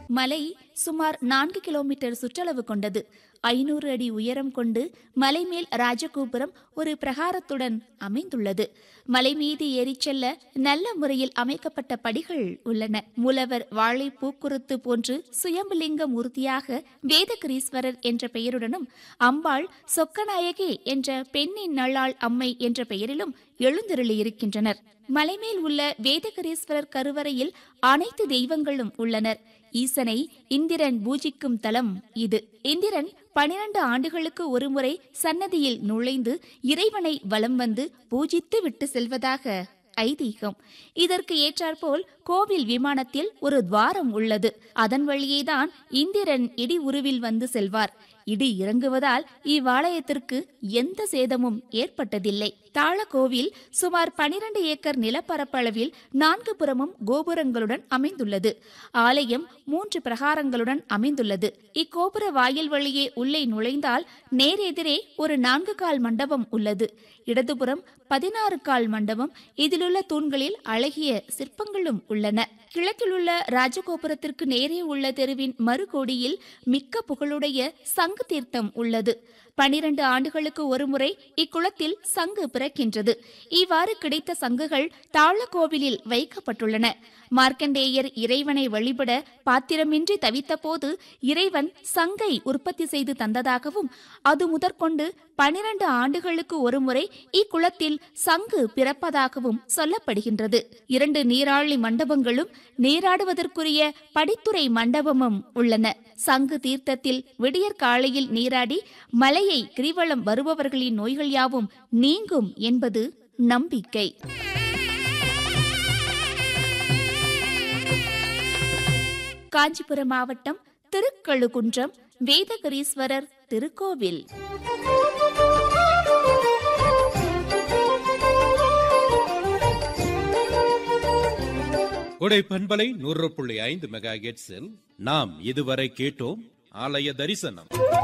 மலை சுமார் நான்கு கிலோமீட்டர் சுற்றளவு கொண்டது ஐநூறு அடி உயரம் கொண்டு மலை மேல் ராஜகோபுரம் ஒரு பிரகாரத்துடன் அமைந்துள்ளது மலை மீது ஏறிச் செல்ல நல்ல முறையில் அமைக்கப்பட்ட படிகள் உள்ளன மூலவர் வாழை பூக்குருத்து போன்று சுயம்புலிங்க மூர்த்தியாக வேதகிரீஸ்வரர் என்ற பெயருடனும் அம்பாள் சொக்கநாயகி என்ற பெண்ணின் நல்லாள் அம்மை என்ற பெயரிலும் எழுந்தருளியிருக்கின்றனர் மலைமேல் உள்ள வேதகரீஸ்வரர் கருவறையில் அனைத்து தெய்வங்களும் உள்ளனர் ஈசனை இந்திரன் பூஜிக்கும் தலம் இது இந்திரன் பனிரண்டு ஆண்டுகளுக்கு ஒருமுறை சன்னதியில் நுழைந்து இறைவனை வலம் வந்து பூஜித்து விட்டு செல்வதாக ஐதீகம் இதற்கு ஏற்றாற்போல் கோவில் விமானத்தில் ஒரு துவாரம் உள்ளது அதன் வழியேதான் இந்திரன் இடி உருவில் வந்து செல்வார் இடி இறங்குவதால் இவ்வாலயத்திற்கு எந்த சேதமும் ஏற்பட்டதில்லை தாழக்கோவில் சுமார் பனிரண்டு ஏக்கர் நிலப்பரப்பளவில் நான்கு புறமும் கோபுரங்களுடன் அமைந்துள்ளது ஆலயம் மூன்று பிரகாரங்களுடன் அமைந்துள்ளது இக்கோபுர வாயில் வழியே உள்ளே நுழைந்தால் நேரெதிரே ஒரு நான்கு கால் மண்டபம் உள்ளது இடதுபுறம் பதினாறு கால் மண்டபம் இதிலுள்ள தூண்களில் அழகிய சிற்பங்களும் உள்ளன கிழக்கிலுள்ள ராஜகோபுரத்திற்கு நேரே உள்ள தெருவின் மறுகோடியில் மிக்க புகழுடைய சங்கு தீர்த்தம் உள்ளது பனிரண்டு ஆண்டுகளுக்கு ஒருமுறை இக்குளத்தில் சங்கு பிறக்கின்றது இவ்வாறு கிடைத்த சங்குகள் தாழக்கோவிலில் வைக்கப்பட்டுள்ளன மார்க்கண்டேயர் இறைவனை வழிபட பாத்திரமின்றி தவித்தபோது இறைவன் சங்கை உற்பத்தி செய்து தந்ததாகவும் அது முதற்கொண்டு பனிரண்டு ஆண்டுகளுக்கு ஒருமுறை இக்குளத்தில் சங்கு பிறப்பதாகவும் சொல்லப்படுகின்றது இரண்டு நீராழி மண்டபங்களும் நீராடுவதற்குரிய படித்துறை மண்டபமும் உள்ளன சங்கு தீர்த்தத்தில் விடியற் காலையில் நீராடி மலையை கிரிவலம் வருபவர்களின் நோய்கள் யாவும் நீங்கும் என்பது நம்பிக்கை காஞ்சிபுரம் மாவட்டம் திருக்கழுகுன்றம் வேதகரீஸ்வரர் திருக்கோவில் கொடை பண்பலை நூறு புள்ளி ஐந்து மெகா நாம் இதுவரை கேட்டோம் ஆலய தரிசனம்